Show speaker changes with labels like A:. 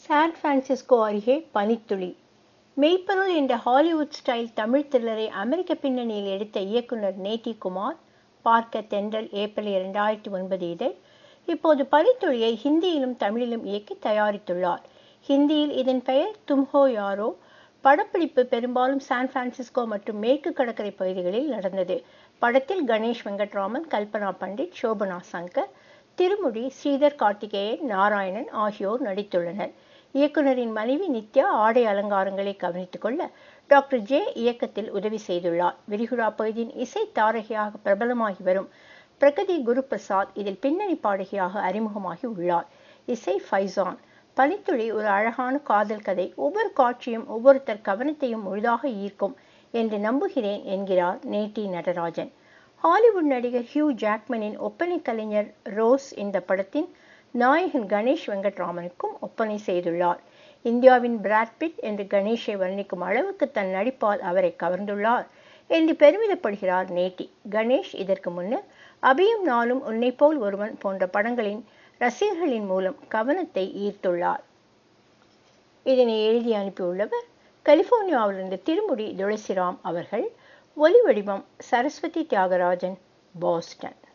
A: San Francisco அருகே பனித்துளி மெய்ப்பொருள் என்ற Hollywood style Tamil த்ரில்லரை அமெரிக்க பின்னணியில் எடுத்த இயக்குனர் நேட்டி குமார் பார்க்க தென்றல் ஏப்ரல் இரண்டாயிரத்தி ஒன்பது இதழ் இப்போது பனித்துளியை ஹிந்தியிலும் தமிழிலும் இயக்கி தயாரித்துள்ளார் ஹிந்தியில் இதன் பெயர் தும்ஹோ யாரோ படப்பிடிப்பு பெரும்பாலும் சான் பிரான்சிஸ்கோ மற்றும் மேற்கு கடற்கரை பகுதிகளில் நடந்தது படத்தில் கணேஷ் வெங்கட்ராமன் கல்பனா பண்டிட் சோபனா சங்கர் திருமுடி ஸ்ரீதர் கார்த்திகேயன் நாராயணன் ஆகியோர் நடித்துள்ளனர் இயக்குனரின் மனைவி நித்யா ஆடை அலங்காரங்களை கவனித்துக் கொள்ள டாக்டர் ஜே இயக்கத்தில் உதவி செய்துள்ளார் விரிகுடா பகுதியின் இசை தாரகையாக பிரபலமாகி வரும் பிரகதி குரு பிரசாத் இதில் பின்னணி பாடகியாக அறிமுகமாகி உள்ளார் இசை ஃபைசான் பனித்துளி ஒரு அழகான காதல் கதை ஒவ்வொரு காட்சியும் ஒவ்வொருத்தர் கவனத்தையும் முழுதாக ஈர்க்கும் என்று நம்புகிறேன் என்கிறார் நேட்டி நடராஜன் ஹாலிவுட் நடிகர் ஹியூ ஜாக்மனின் ஒப்பனை கலைஞர் ரோஸ் இந்த படத்தின் நாயகன் கணேஷ் வெங்கட்ராமனுக்கும் ஒப்பனை செய்துள்ளார் இந்தியாவின் பிராட்பிட் என்று கணேஷை வர்ணிக்கும் அளவுக்கு தன் நடிப்பால் அவரை கவர்ந்துள்ளார் என்று பெருமிதப்படுகிறார் நேட்டி கணேஷ் இதற்கு முன்னர் அபியும் நாளும் உன்னை போல் ஒருவன் போன்ற படங்களின் ரசிகர்களின் மூலம் கவனத்தை ஈர்த்துள்ளார் இதனை எழுதி அனுப்பியுள்ளவர் கலிபோர்னியாவிலிருந்து திருமுடி துளசிராம் அவர்கள் ஒலி வடிவம் சரஸ்வதி தியாகராஜன் பாஸ்டன்